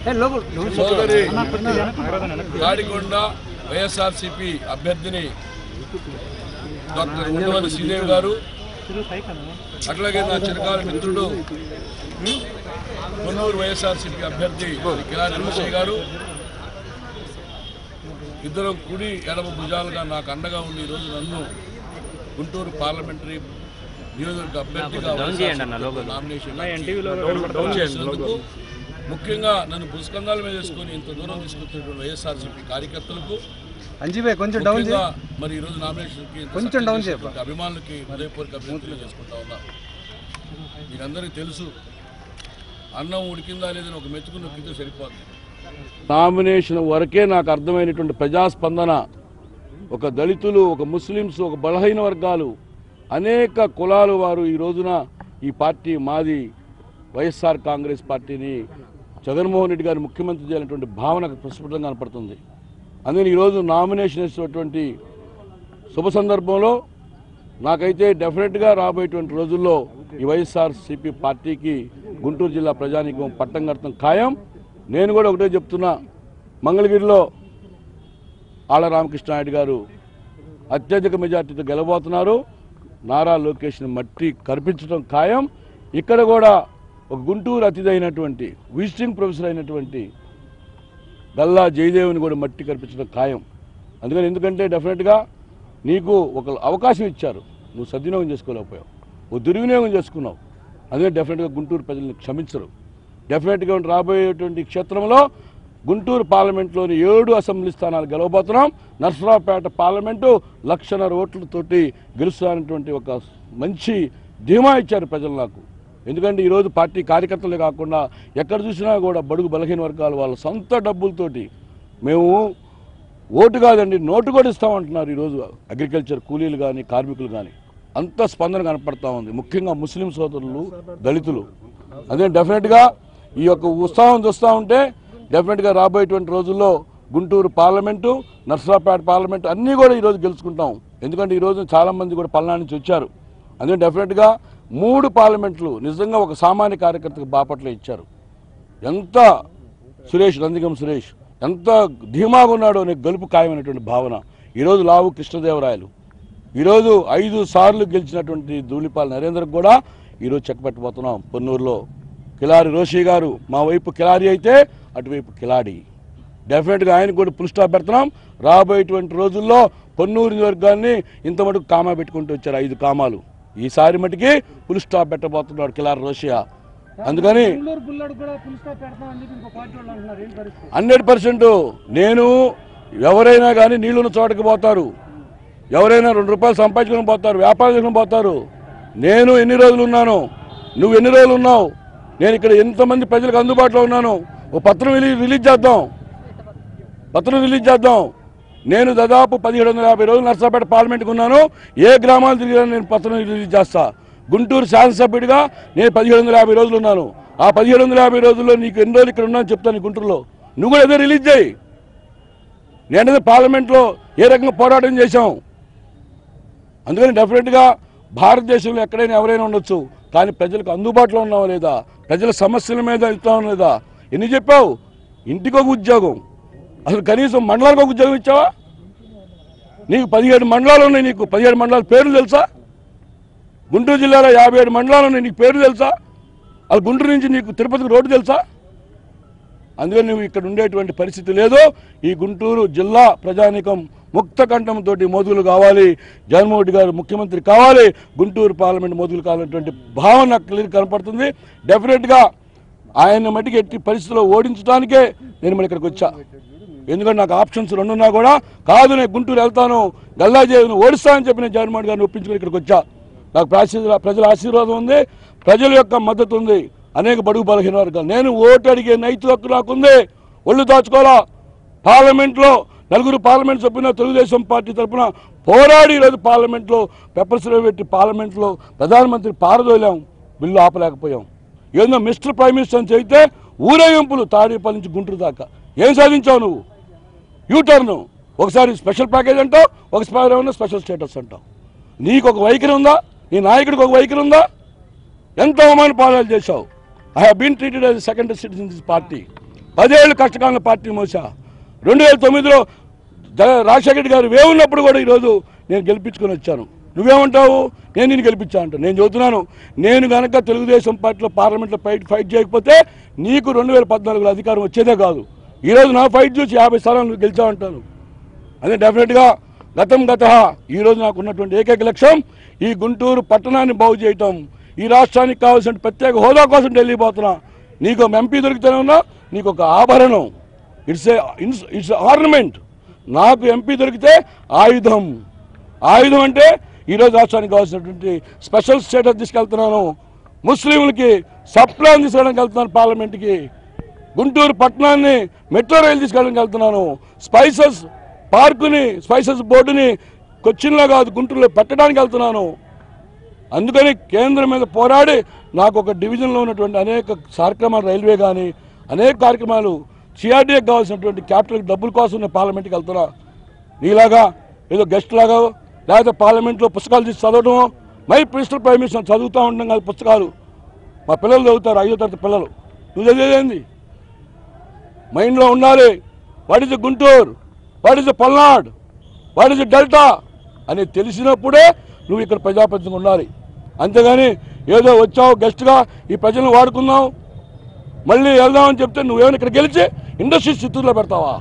సోదరి తాడికొండ వైఎస్ఆర్సిపి అభ్యర్థిని డాక్టర్ ఉండవల్లి శ్రీదేవి గారు అట్లాగే నా చిరకాల మిత్రుడు కొన్నూరు వైఎస్ఆర్సిపి అభ్యర్థి కిలారి రోషయ్య గారు ఇద్దరు కుడి ఎడమ భుజాలుగా నాకు అండగా ఉండి ఈరోజు నన్ను గుంటూరు పార్లమెంటరీ నియోజకవర్గ అభ్యర్థిగా నామినేషన్ చేసినందుకు ముఖ్యంగా నన్ను పుష్కందాల మీద వేసుకొని ఇంత దూరం తీసుకొచ్చినటువంటి వైఎస్ఆర్సీపీ కార్యకర్తలకు అంజీబాయ్ కొంచెం డౌన్ ముఖ్యంగా మరి ఈ రోజు నామినేషన్ కి కొంచెం డౌన్ చేయప్పా. అభిమానులకి హృదయపూర్వక అభినందనలు చేసుకుంటా ఉన్నా మీకందరికీ తెలుసు అన్నం ఉడికిందా లేదని ఒక మెతుకు నొక్కితే సరిపోతుంది నామినేషన్ వరకే నాకు అర్థమైనటువంటి ప్రజాస్పందన ఒక దళితులు ఒక ముస్లిమ్స్ ఒక బలహీన వర్గాలు అనేక కులాల వారు ఈ రోజున ఈ పార్టీ మాది వైఎస్ఆర్ కాంగ్రెస్ పార్టీని జగన్మోహన్ రెడ్డి గారు ముఖ్యమంత్రి చేయాలనేటువంటి భావన ప్రస్ఫుటంగా కనపడుతుంది అందుకని ఈరోజు నామినేషన్ వేసినటువంటి శుభ సందర్భంలో నాకైతే డెఫినెట్గా రాబోయేటువంటి రోజుల్లో ఈ వైఎస్ఆర్ సిపి పార్టీకి గుంటూరు జిల్లా ప్రజానీకం పట్టం కడతాం ఖాయం నేను కూడా ఒకటే చెప్తున్నా మంగళగిరిలో ఆళ్ళ రామకృష్ణారెడ్డి గారు అత్యధిక మెజార్టీతో గెలబోతున్నారు నారా లోకేష్ని మట్టి కనిపించడం ఖాయం ఇక్కడ కూడా ఒక గుంటూరు అతిథైనటువంటి విజిటింగ్ ప్రొఫెసర్ అయినటువంటి గల్లా జయదేవుని కూడా మట్టి కనిపించడం ఖాయం అందుకని ఎందుకంటే డెఫినెట్గా నీకు ఒక అవకాశం ఇచ్చారు నువ్వు సద్వినియోగం చేసుకోలేకపోయావు నువ్వు దుర్వినియోగం చేసుకున్నావు అందుకని డెఫినెట్గా గుంటూరు ప్రజల్ని క్షమించరు డెఫినెట్గా రాబోయేటువంటి క్షేత్రంలో గుంటూరు పార్లమెంట్లోని ఏడు అసెంబ్లీ స్థానాలు గెలవబోతున్నాం నర్సరావుపేట పార్లమెంటు లక్షన్నర ఓట్లతోటి గెలుస్తానటువంటి ఒక మంచి ధీమా ఇచ్చారు ప్రజలు నాకు ఎందుకంటే ఈరోజు పార్టీ కార్యకర్తలే కాకుండా ఎక్కడ చూసినా కూడా బడుగు బలహీన వర్గాలు వాళ్ళ సొంత డబ్బులతోటి మేము ఓటు కాదండి నోటు కూడా ఇస్తామంటున్నారు ఈరోజు అగ్రికల్చర్ కూలీలు కానీ కార్మికులు కానీ అంత స్పందన కనపడతా ఉంది ముఖ్యంగా ముస్లిం సోదరులు దళితులు అదే డెఫినెట్గా ఈ యొక్క ఉత్సాహం చూస్తూ ఉంటే డెఫినెట్గా రాబోయేటువంటి రోజుల్లో గుంటూరు పార్లమెంటు నర్సరాపేట పార్లమెంటు అన్నీ కూడా ఈరోజు గెలుచుకుంటాం ఎందుకంటే ఈరోజు చాలామంది కూడా పల్నాడు నుంచి వచ్చారు అందుకని డెఫినెట్గా మూడు పార్లమెంట్లు నిజంగా ఒక సామాన్య కార్యకర్తకు బాపట్ల ఇచ్చారు ఎంత సురేష్ నందిగం సురేష్ ఎంత ధీమాగా ఉన్నాడో అనే గెలుపు ఖాయమైనటువంటి భావన ఈరోజు లావు కృష్ణదేవరాయలు ఈరోజు ఐదు సార్లు గెలిచినటువంటి ధూళిపాల నరేంద్రకు కూడా ఈరోజు చెక్ పెట్టబోతున్నాం పొన్నూరులో కిలారి రోషి గారు మా వైపు కిలారి అయితే అటువైపు కిలాడి డెఫినెట్గా ఆయనకు కూడా ఫుల్ స్టాప్ పెడుతున్నాం రాబోయేటువంటి రోజుల్లో పొన్నూరు నియోజకవర్గాన్ని ఇంత మటుకు కామా పెట్టుకుంటూ వచ్చారు ఐదు కామాలు ఈసారి మటుకి ఫుల్ స్టాప్ పెట్టబోతున్నాడు కిలారి రోషియా అందుకని బెంగళూరు బుల్లడు కూడా ఫుల్ స్టాప్ పెడతామని చెప్పి ఇంకో పార్టీ వాళ్ళు అంటున్నారు ఏం పరిస్థితి హండ్రెడ్ పర్సెంట్ నేను ఎవరైనా కానీ నీళ్ళున్న చోటకి పోతారు ఎవరైనా రెండు రూపాయలు సంపాదించుకుని పోతారు వ్యాపారం చేసుకుని పోతారు నేను ఎన్ని రోజులు ఉన్నాను నువ్వు ఎన్ని రోజులు ఉన్నావు నేను ఇక్కడ ఎంతమంది ప్రజలకు అందుబాటులో ఉన్నాను ఓ పత్రం రిలీజ్ రిలీజ్ చేద్దాం పత్రం రిలీజ్ చేద్దాం నేను దాదాపు పదిహేడు వందల యాభై రోజులు నర్సాపేట పార్లమెంట్కి ఉన్నాను ఏ గ్రామాలు తిరిగినా నేను పత్రం రిలీజ్ చేస్తా గుంటూరు శాసనసభ్యుడిగా నేను పదిహేడు వందల యాభై రోజులు ఉన్నాను ఆ పదిహేడు వందల యాభై రోజుల్లో నీకు ఎన్ని రోజులు ఇక్కడ ఉన్నాను చెప్తాను ఈ గుంటూరులో నువ్వు కూడా ఏదో రిలీజ్ చేయి నేను పార్లమెంట్లో ఏ రకంగా పోరాటం చేశాం అందుకని డెఫినెట్గా భారతదేశంలో ఎక్కడైనా ఎవరైనా ఉండొచ్చు కానీ ప్రజలకు అందుబాటులో ఉన్నావా లేదా ప్రజల సమస్యల మీద వెళ్తావా లేదా ఎన్ని చెప్పావు ఇంటికి ఒక ఉద్యోగం అసలు కనీసం మండలానికి ఒక ఉద్యోగం ఇచ్చావా నీకు పదిహేడు మండలాలు ఉన్నాయి నీకు పదిహేడు మండలాల పేర్లు తెలుసా గుంటూరు జిల్లాలో యాభై ఏడు మండలాలు ఉన్నాయి నీకు పేరు తెలుసా అది గుంటూరు నుంచి నీకు తిరుపతికి రోడ్డు తెలుసా అందుకని నువ్వు ఇక్కడ ఉండేటువంటి పరిస్థితి లేదు ఈ గుంటూరు జిల్లా ప్రజానీకం ముక్త కంఠంతో మోదుగులు కావాలి జగన్మోహన్ రెడ్డి గారు ముఖ్యమంత్రి కావాలి గుంటూరు పార్లమెంట్ మోదుగులు కావాలనేటువంటి భావన నాకు క్లియర్ కనపడుతుంది డెఫినెట్గా ఆయన మట్టికి ఎట్టి పరిస్థితుల్లో ఓడించడానికే నేను మరి ఇక్కడికి వచ్చా ఎందుకంటే నాకు ఆప్షన్స్ రెండున్నా కూడా కాదు నేను గుంటూరు వెళ్తాను గల్లాజేవిని ఓడిస్తానని చెప్పి నేను జగన్మోహన్ గారిని ఒప్పించుకుని ఇక్కడికి వచ్చా నాకు ప్రాశీర్వా ప్రజల ఆశీర్వాదం ఉంది ప్రజల యొక్క మద్దతు ఉంది అనేక బడుగు బలహీన వర్గాలు నేను ఓటు అడిగే నైతిక హక్కు నాకుంది ఒళ్ళు దాచుకోవాలా పార్లమెంట్లో నలుగురు పార్లమెంట్ సభ్యులు తెలుగుదేశం పార్టీ తరఫున పోరాడి ఈరోజు పార్లమెంట్లో పెప్పర్ స్ప్రే పెట్టి పార్లమెంట్లో ప్రధానమంత్రి పారదోలాం బిల్లు ఆపలేకపోయాం ఏందో మిస్టర్ ప్రైమ్ మినిస్టర్ అని చెబితే ఊరేగింపులు తాడేపల్లి నుంచి గుంటూరు దాకా ఏం సాధించావు నువ్వు యూటర్న్ ఒకసారి స్పెషల్ ప్యాకేజ్ అంటావు ఒకసారి ఏమన్నా స్పెషల్ స్టేటస్ అంటావు నీకు ఒక వైఖరి ఉందా నీ నాయకుడికి ఒక వైఖరి ఉందా ఎంత అవమాన పాలన చేశావు I have been treated as second citizen this party పదేళ్ళు కష్టకాలంలో పార్టీ మోసా రెండు వేల తొమ్మిదిలో జగ రాజశేఖర రెడ్డి గారు వేవున్నప్పుడు కూడా ఈరోజు నేను గెలిపించుకొని వచ్చాను నువ్వేమంటావు నేను నేను గెలిపించా అంట నేను చెబుతున్నాను నేను గనక తెలుగుదేశం పార్టీలో పార్లమెంట్లో ఫైట్ ఫైట్ చేయకపోతే నీకు రెండు వేల పద్నాలుగులో అధికారం వచ్చేదే కాదు ఈరోజు నా ఫైట్ చూసి యాభై స్థానాలు నువ్వు గెలిచావంటాను అదే డెఫినెట్గా గతం గత ఈరోజు నాకు ఉన్నటువంటి ఏకైక లక్ష్యం ఈ గుంటూరు పట్టణాన్ని బాగు చేయటం ఈ రాష్ట్రానికి కావాల్సిన ప్రత్యేక హోదా కోసం ఢిల్లీ పోతున్నా నీకు ఒక ఎంపీ దొరికితేనే ఉన్నా నీకు ఒక ఆభరణం ఇట్స్ ఏ ఇట్స్ ఆర్నమెంట్ నాకు ఎంపీ దొరికితే ఆయుధం ఆయుధం అంటే ఈరోజు రాష్ట్రానికి కావాల్సినటువంటి స్పెషల్ స్టేటస్ తీసుకెళ్తున్నాను ముస్లింలకి సప్లాన్ తీసుకెళ్ళడానికి వెళ్తున్నాను పార్లమెంట్కి గుంటూరు పట్టణాన్ని మెట్రో రైలు తీసుకెళ్ళడానికి వెళ్తున్నాను స్పైసెస్ పార్కుని స్పైసెస్ బోర్డుని కొచ్చిన్లో కాదు గుంటూరులో పెట్టడానికి వెళ్తున్నాను అందుకని కేంద్రం మీద పోరాడి నాకు ఒక డివిజన్లో ఉన్నటువంటి అనేక కార్యక్రమాలు రైల్వే కానీ అనేక కార్యక్రమాలు సిఆర్డీఏకి కావాల్సినటువంటి క్యాపిటల్ డబ్బుల కోసం నేను పార్లమెంట్కి వెళ్తున్నా నీలాగా ఏదో గెస్ట్ లాగా లేకపోతే పార్లమెంట్లో పుస్తకాలు తీసి చదవడం మై ప్రిన్సిపల్ ప్రైమ్ మినిస్టర్ చదువుతూ ఉండడం కాదు పుస్తకాలు మా పిల్లలు చదువుతారు ఐదో తరగతి పిల్లలు నువ్వు చదివేదేంది మైండ్లో ఉండాలి what is Guntur what is Palnad what is delta అని తెలిసినప్పుడే నువ్వు ఇక్కడ ప్రజాప్రతినిధిగా ఉండాలి అంతేగాని ఏదో వచ్చావు గెస్ట్గా ఈ ప్రజలను వాడుకుందాం మళ్ళీ వెళ్దామని చెప్తే నువ్వేమైనా ఇక్కడ గెలిచి ఇండస్ట్రీస్ చిత్తూరులో పెడతావా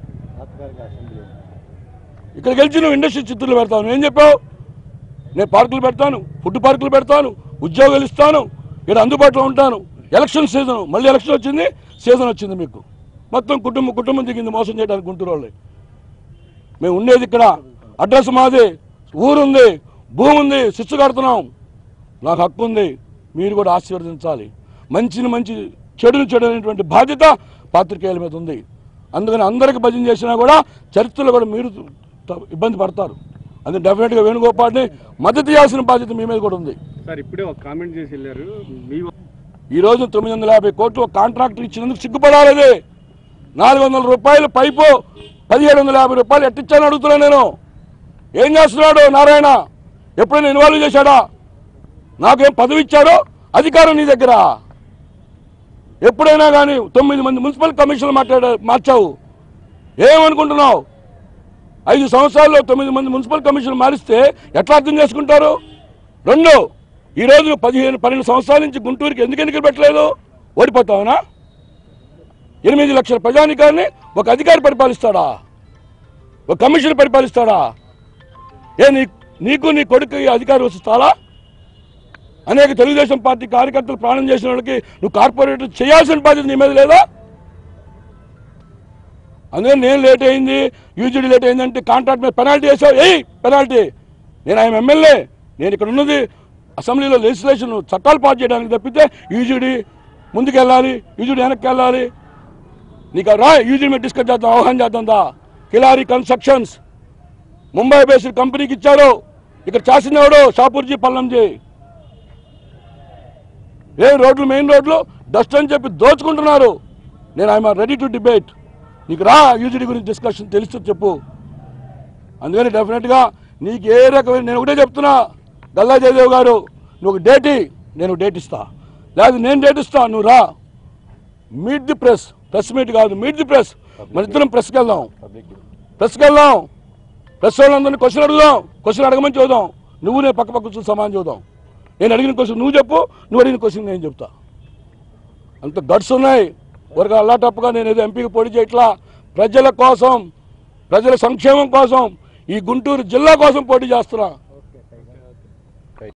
ఇక్కడ గెలిచి నువ్వు ఇండస్ట్రీ చిత్తూరులో పెడతావు నువ్వేం చెప్పావు నేను పార్కులు పెడతాను ఫుడ్ పార్కులు పెడతాను ఉద్యోగాలు ఇస్తాను ఇక్కడ అందుబాటులో ఉంటాను ఎలక్షన్ సీజన్ మళ్ళీ ఎలక్షన్ వచ్చింది సీజన్ వచ్చింది మీకు మొత్తం కుటుంబం కుటుంబం దిగింది మోసం చేయడానికి గుంటూరు వాళ్ళే మేము ఉండేది ఇక్కడ అడ్రస్ మాది ఊరుంది భూమి ఉంది శిస్తు కడుతున్నాం నాకు హక్కు ఉంది మీరు కూడా ఆశీర్వదించాలి మంచిని మంచి చెడుని చెడు అనేటువంటి బాధ్యత పాత్రికేయుల మీద ఉంది అందుకని అందరికి భజన చేసినా కూడా చరిత్రలో కూడా మీరు త- ఇబ్బంది పడతారు అందుకే డెఫినెట్గా వేణుగోపాల్ని మద్దతు చేయాల్సిన బాధ్యత మీ మీద కూడా ఉంది సార్ ఇప్పుడే ఒక కామెంట్ చేసి వెళ్ళారు మీ ఈ రోజు తొమ్మిది వందల యాభై కోట్లు ఒక కాంట్రాక్టర్ ఇచ్చినందుకు సిగ్గుపడాలి అది. నాలుగు వందల రూపాయలు పైపు పదిహేడు వందల యాభై రూపాయలు ఎట్టిచ్చాను అడుగుతున్నాను నేను ఏం చేస్తున్నాడు నారాయణ ఎప్పుడైనా ఇన్వాల్వ్ చేశాడా నాకేం పదవి ఇచ్చాడో అధికారం నీ దగ్గర ఎప్పుడైనా కానీ తొమ్మిది మంది మున్సిపల్ కమిషన్లు మాట్లాడా మార్చావు ఏమనుకుంటున్నావు ఐదు సంవత్సరాల్లో తొమ్మిది మంది మున్సిపల్ కమిషన్ మారిస్తే ఎట్లా అర్థం చేసుకుంటారు రెండు ఈ రోజు పదిహేను పన్నెండు సంవత్సరాల నుంచి గుంటూరుకి ఎందుకు ఎన్నికలు పెట్టలేదు ఓడిపోతావునా ఎనిమిది లక్షల ప్రజానికాన్ని ఒక అధికారి పరిపాలిస్తాడా ఒక కమిషన్ పరిపాలిస్తాడా ఏ నీ నీకు నీ కొడుకు ఈ అధికారి వస్తారా అనేక తెలుగుదేశం పార్టీ కార్యకర్తలు ప్రాణం చేసిన వాళ్ళకి నువ్వు కార్పొరేటర్ చేయాల్సిన బాధ్యత నీ మీద లేదా అందుకని నేను లేట్ అయింది యూజీడీ లేట్ అయిందంటే కాంట్రాక్ట్ మీద పెనాల్టీ వేసావు ఏయ్ పెనాల్టీ నేను ఆయన ఎమ్మెల్యే నేను ఇక్కడ ఉన్నది అసెంబ్లీలో లెజిస్లేషన్ చట్టాలు పాస్ చేయడానికి తప్పితే యూజీడీ ముందుకెళ్ళాలి యూజీడీ వెనక్కి వెళ్ళాలి నీకు రా యూజీడీ మీద డిస్కస్ చేద్దాం ఆహ్వానం చేద్దాం దా కిలారీ కన్స్ట్రక్షన్స్ ముంబై బేస్డ్ కంపెనీకి ఇచ్చారు ఇక్కడ చేసినవాడు షాపూర్జీ పల్లంజీ ఏ రోడ్లు మెయిన్ రోడ్లు డస్ట్ అని చెప్పి దోచుకుంటున్నారు నేను ఐఎమ్ రెడీ టు డిబేట్ నీకు రా యూజీడీ గురించి డిస్కషన్ తెలుసు చెప్పు అందుకని డెఫినెట్గా నీకు ఏ రకమైన నేను ఒకటే చెప్తున్నా గల్లా జయదేవ్ గారు నువ్వు ఒక డేట్ ఇయ్యి, నేను డేట్ ఇస్తా లేదు నేను డేట్ ఇస్తా నువ్వు రా meet the press press meet కాదు మీట్ ది ప్రెస్ మన ఇద్దరం ప్రెస్కి వెళ్దాం ప్రెస్కి వెళ్దాం ప్రెస్ వాళ్ళందరినీ క్వశ్చన్ అడుగుదాం క్వశ్చన్ అడగమని చూద్దాం నువ్వు నేను పక్క పక్క చూసి సమానం చూద్దాం నేను అడిగిన క్వశ్చన్ నువ్వు చెప్పు నువ్వు అడిగిన క్వశ్చన్ నేను చెప్తా అంత గడ్స్ ఉన్నాయి ఊరగా అల్లాటప్పుగా నేను ఏదో ఎంపీకి పోటీ చేయట్లా ప్రజల కోసం ప్రజల సంక్షేమం కోసం ఈ గుంటూరు జిల్లా కోసం పోటీ చేస్తున్నా